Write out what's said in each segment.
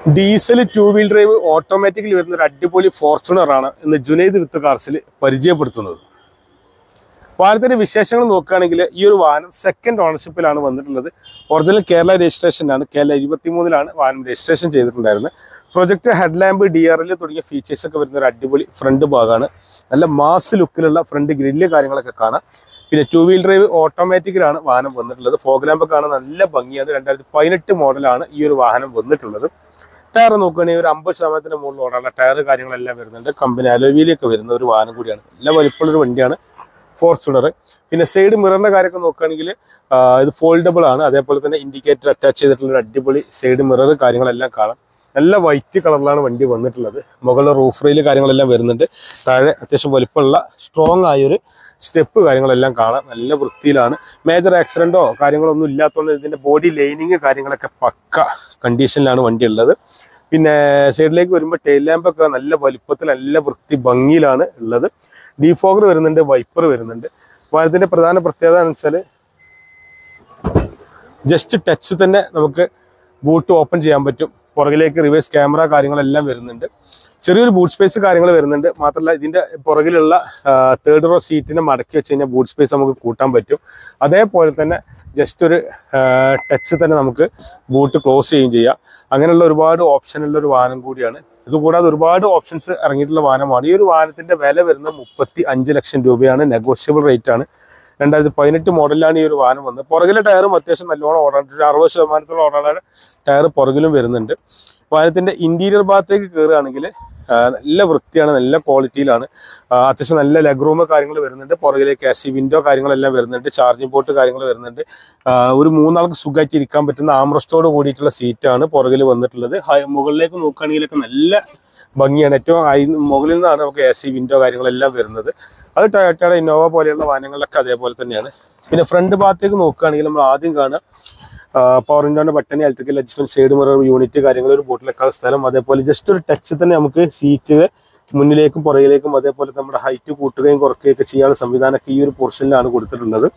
diesel two wheel drive automatically വരുന്ന ഒരു അടിപൊളി ഫോർച്യൂണർ ആണ് ഇന്ന് ജുനൈദ് വിത്ത് കാർസിൽ പരിചയപ്പെടുത്തുന്നത് വാഹനത്തിന്റെ വിശേഷങ്ങൾ നോക്കുകയാണെങ്കിൽ ഈ ഒരു വാഹനം സെക്കൻഡ് ഓണർഷിപ്പിലാണ് വന്നിട്ടുള്ളത് ഒറിജിനൽ കേരള രജിസ്ട്രേഷനാണ് കേരള ഇരുപത്തിമൂന്നിലാണ് വാഹനം രജിസ്ട്രേഷൻ ചെയ്തിട്ടുണ്ടായിരുന്നത് project headlamp D R L തുടങ്ങിയ ഫീച്ചേഴ്സ് ഒക്കെ വരുന്ന ഒരു അടിപൊളി ഫ്രണ്ട് ഭാഗമാണ് നല്ല മാസ് ലുക്കിലുള്ള ഫ്രണ്ട് ഗ്രില്ല് കാര്യങ്ങളൊക്കെ കാണാം പിന്നെ ടൂ വീൽ ഡ്രൈവ് ഓട്ടോമാറ്റിക്കിലാണ് വാഹനം വന്നിട്ടുള്ളത് ഫോഗ് ലാമ്പ് കാണാൻ നല്ല ഭംഗിയാണ് രണ്ടായിരത്തി പതിനെട്ട് മോഡലാണ് ഈ ഒരു വാഹനം വന്നിട്ടുള്ളത് ടയർ നോക്കുകയാണെങ്കിൽ ഒരു അമ്പത് ശതമാനത്തിന് മുകളിൽ ഓടാനുള്ള ടയർ കാര്യങ്ങളെല്ലാം വരുന്നുണ്ട് കമ്പനി അലോവിയിലൊക്കെ വരുന്ന ഒരു വാഹനം കൂടിയാണ് നല്ല വലിപ്പമുള്ള ഒരു വണ്ടിയാണ് ഫോർച്യൂണർ പിന്നെ സൈഡ് മിററിന്റെ കാര്യമൊക്കെ നോക്കുകയാണെങ്കിൽ ആ, ഇത് ഫോൾഡബിൾ ആണ് അതേപോലെ തന്നെ ഇൻഡിക്കേറ്റർ അറ്റാച്ച് ചെയ്തിട്ടുള്ള ഒരു അടിപൊളി സൈഡ് മിറർ കാര്യങ്ങളെല്ലാം കാണാം നല്ല വൈറ്റ് കളറിലാണ് വണ്ടി വന്നിട്ടുള്ളത് മുകളിൽ റൂഫ് റെയിൽ കാര്യങ്ങളെല്ലാം വരുന്നുണ്ട് താഴെ അത്യാവശ്യം വലിപ്പമുള്ള സ്ട്രോങ് ആയൊരു സ്റ്റെപ്പ് കാര്യങ്ങളെല്ലാം കാണാം നല്ല വൃത്തിയിലാണ് മേജർ ആക്സിഡന്റോ കാര്യങ്ങളോ ഒന്നും ഇല്ലാത്തതുകൊണ്ട് ഇതിന്റെ ബോഡി ലൈനിങ് കാര്യങ്ങളൊക്കെ പക്ക കണ്ടീഷനിലാണ് വണ്ടി ഉള്ളത് പിന്നെ സൈഡിലേക്ക് വരുമ്പോൾ ടെയിൽ ലാമ്പ് ഒക്കെ നല്ല വലിപ്പത്തിൽ നല്ല വൃത്തി ഭംഗിയിലാണ് ഉള്ളത് ഡീഫോഗർ വരുന്നുണ്ട് വൈപ്പർ വരുന്നുണ്ട് വാഹനത്തിന്റെ പ്രധാന പ്രത്യേകത എന്ന് വെച്ചാൽ ജസ്റ്റ് ടച്ച് തന്നെ നമുക്ക് ബൂട്ട് ഓപ്പൺ ചെയ്യാൻ പറ്റും പുറകിലേക്ക് റിവേഴ്സ് ക്യാമറ കാര്യങ്ങളെല്ലാം വരുന്നുണ്ട് ചെറിയൊരു ബൂട്ട് സ്പേസ് കാര്യങ്ങൾ വരുന്നുണ്ട് മാത്രമല്ല ഇതിന്റെ പുറകിലുള്ള തേർഡ് റോ സീറ്റിനെ മടക്കി വെച്ച് കഴിഞ്ഞാൽ ബൂട്ട് സ്പേസ് നമുക്ക് കൂട്ടാൻ പറ്റും അതേപോലെ തന്നെ ജസ്റ്റ് ഒരു ടച്ച് തന്നെ നമുക്ക് ബൂട്ട് ക്ലോസ് ചെയ്യുകയും ചെയ്യാം അങ്ങനെയുള്ള ഒരുപാട് ഓപ്ഷനുള്ള ഒരു വാഹനം കൂടിയാണ് ഇതുകൂടാതെ ഒരുപാട് ഓപ്ഷൻസ് ഇറങ്ങിയിട്ടുള്ള വാഹനമാണ് ഈ ഒരു വാഹനത്തിന്റെ വില വരുന്നത് മുപ്പത്തി അഞ്ച് ലക്ഷം രൂപയാണ് നെഗോഷ്യബിൾ റേറ്റ് ആണ് രണ്ടായിരത്തി പതിനെട്ട് മോഡലിലാണ് ഈ ഒരു വാഹനം വന്നത് പുറകിലെ ടയറും അത്യാവശ്യം നല്ലോണം ഓടാൻ ഒരു അറുപത് ശതമാനത്തോളം ഓടാനുള്ള ടയർ പുറകിലും വരുന്നുണ്ട് വാഹനത്തിന്റെ ഇന്റീരിയർ ഭാഗത്തേക്ക് കയറുകയാണെങ്കിൽ നല്ല വൃത്തിയാണ് നല്ല ക്വാളിറ്റിയിലാണ് ആ, അത്യാവശ്യം നല്ല ലെഗ് റൂം കാര്യങ്ങൾ വരുന്നുണ്ട് പുറകിലേക്ക് എ സി വിൻഡോ കാര്യങ്ങളെല്ലാം വരുന്നുണ്ട് ചാർജിംഗ് പോർട്ട് കാര്യങ്ങൾ വരുന്നുണ്ട് ആ, ഒരു മൂന്നാൾക്ക് സുഖമായിട്ട് ഇരിക്കാൻ പറ്റുന്ന ആംറസ്റ്റോട് കൂടിയിട്ടുള്ള സീറ്റാണ് പുറകിൽ വന്നിട്ടുള്ളത് ഹൈ മുകളിലേക്ക് നോക്കുകയാണെങ്കിലൊക്കെ നല്ല ഭംഗിയാണ് ഏറ്റവും ഹൈ മുകളിൽ നിന്നാണ് നമുക്ക് എ സി വിൻഡോ കാര്യങ്ങളെല്ലാം വരുന്നത് അത് ടൊയോട്ടയുടെ ഇന്നോവ പോലെയുള്ള വാഹനങ്ങളിലൊക്കെ അതേപോലെ തന്നെയാണ് പിന്നെ ഫ്രണ്ട് ഭാഗത്തേക്ക് നോക്കുകയാണെങ്കിൽ നമ്മൾ ആദ്യം കാണുക പവർ വിൻഡോന്റെ button electrical adjustment side mirror unit കാര്യങ്ങൾ ഒരു ബോട്ടിലേക്കാൾ സ്ഥലം അതേപോലെ ജസ്റ്റ് ഒരു ടച്ച് തന്നെ നമുക്ക് സീറ്റ് മുന്നിലേക്കും പുറകിലേക്കും അതേപോലെ നമ്മുടെ ഹൈറ്റ് കൂട്ടുകയും കുറയ്ക്കുകയൊക്കെ ചെയ്യാനുള്ള സംവിധാനമൊക്കെ ഈ ഒരു പോർഷനിലാണ് കൊടുത്തിട്ടുള്ളത്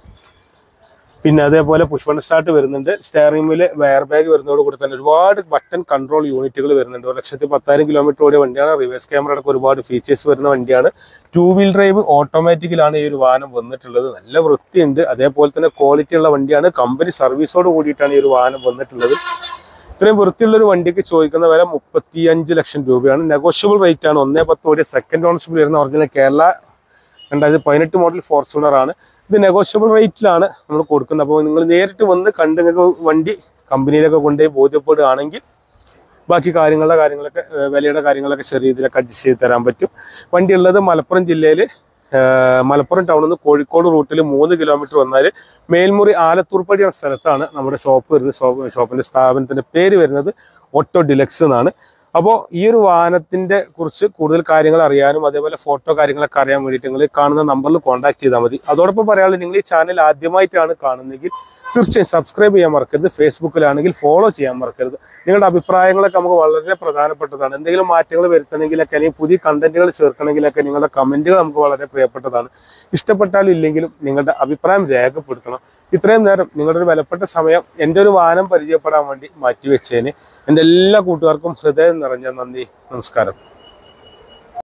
പിന്നെ അതേപോലെ പുഷ്പൺ സ്റ്റാർട്ട് വരുന്നുണ്ട് സ്റ്റെയറിംഗ് വീല് വയർ ബാഗ് വരുന്നതോട് കൂടി തന്നെ ഒരുപാട് ബട്ടൺ കൺട്രോൾ യൂണിറ്റുകൾ വരുന്നുണ്ട് ഒരു ലക്ഷത്തി പത്തായിരം കിലോമീറ്റർ ഓടിയ വണ്ടിയാണ് റിവേഴ്സ് ക്യാമറ അടക്കം ഒരുപാട് ഫീച്ചേഴ്സ് വരുന്ന വണ്ടിയാണ് ടൂ വീൽ ഡ്രൈവ് ഓട്ടോമാറ്റിക്കലാണ് ഈ ഒരു വാഹനം വന്നിട്ടുള്ളത് നല്ല വൃത്തിയുണ്ട് അതേപോലെ തന്നെ ക്വാളിറ്റി ഉള്ള വണ്ടിയാണ് കമ്പനി സർവീസോട് കൂടിയിട്ടാണ് ഈ ഒരു വാഹനം വന്നിട്ടുള്ളത് ഇത്രയും വൃത്തിയുള്ള ഒരു വണ്ടിക്ക് ചോദിക്കുന്ന വില മുപ്പത്തിയഞ്ച് ലക്ഷം രൂപയാണ് നെഗോഷ്യബിൾ റേറ്റ് ആണ് ഒന്നേ പത്ത് ഓടിയ സെക്കൻഡ് ഓണർഷിപ്പിൽ വരുന്ന ഒറിജിനൽ കേരള രണ്ടായിരത്തി പതിനെട്ട് മോഡൽ ഫോർച്യൂണർ ആണ് ഇത് നെഗോഷ്യബിൾ റേറ്റിലാണ് നമ്മൾ കൊടുക്കുന്നത് അപ്പോൾ നിങ്ങൾ നേരിട്ട് വന്ന് കണ്ട് നിങ്ങൾക്ക് വണ്ടി കമ്പനിയിലൊക്കെ കൊണ്ടുപോയി ബോധ്യപ്പെടുകയാണെങ്കിൽ ബാക്കി കാര്യങ്ങളുടെ കാര്യങ്ങളൊക്കെ ഏഹ് വിലയുടെ കാര്യങ്ങളൊക്കെ ചെറിയ രീതിയിലൊക്കെ അഡ്ജസ്റ്റ് ചെയ്ത് തരാൻ പറ്റും വണ്ടി ഉള്ളത് മലപ്പുറം ജില്ലയിൽ മലപ്പുറം ടൗണിൽ നിന്ന് കോഴിക്കോട് റൂട്ടിൽ മൂന്ന് കിലോമീറ്റർ വന്നാൽ മേൽമുറി ആലത്തൂർപ്പടി എന്ന സ്ഥലത്താണ് നമ്മുടെ ഷോപ്പ് വരുന്നത് ഷോപ്പ് ഷോപ്പിന്റെ സ്ഥാപനത്തിന്റെ പേര് വരുന്നത് ഓട്ടോ ഡിലക്സ് എന്നാണ് അപ്പോൾ ഈ ഒരു വാഹനത്തിന്റെ കുറിച്ച് കൂടുതൽ കാര്യങ്ങൾ അറിയാനും അതേപോലെ ഫോട്ടോ കാര്യങ്ങളൊക്കെ അറിയാൻ വേണ്ടിയിട്ട് നിങ്ങൾ ഈ കാണുന്ന നമ്പറിൽ കോൺടാക്ട് ചെയ്താൽ മതി അതോടൊപ്പം പറയാനുള്ളത് നിങ്ങൾ ഈ ചാനൽ ആദ്യമായിട്ടാണ് കാണുന്നതെങ്കിൽ തീർച്ചയായും സബ്സ്ക്രൈബ് ചെയ്യാൻ മറക്കരുത് ഫേസ്ബുക്കിലാണെങ്കിൽ ഫോളോ ചെയ്യാൻ മറക്കരുത് നിങ്ങളുടെ അഭിപ്രായങ്ങളൊക്കെ നമുക്ക് വളരെ പ്രധാനപ്പെട്ടതാണ് എന്തെങ്കിലും മാറ്റങ്ങൾ വരുത്തണമെങ്കിലൊക്കെ അല്ലെങ്കിൽ പുതിയ കണ്ടന്റുകൾ ചേർക്കണമെങ്കിലൊക്കെ നിങ്ങളുടെ കമന്റുകൾ നമുക്ക് വളരെ പ്രിയപ്പെട്ടതാണ് ഇഷ്ടപ്പെട്ടാലും ഇല്ലെങ്കിലും നിങ്ങളുടെ അഭിപ്രായം രേഖപ്പെടുത്തണം ഇത്രയും നേരം നിങ്ങളുടെ ഒരു വിലപ്പെട്ട സമയം എൻ്റെ ഒരു വാഹനം പരിചയപ്പെടാൻ വേണ്ടി മാറ്റിവെച്ചതിന് എൻ്റെ എല്ലാ കൂട്ടുകാർക്കും ഹൃദയം നിറഞ്ഞ നന്ദി നമസ്കാരം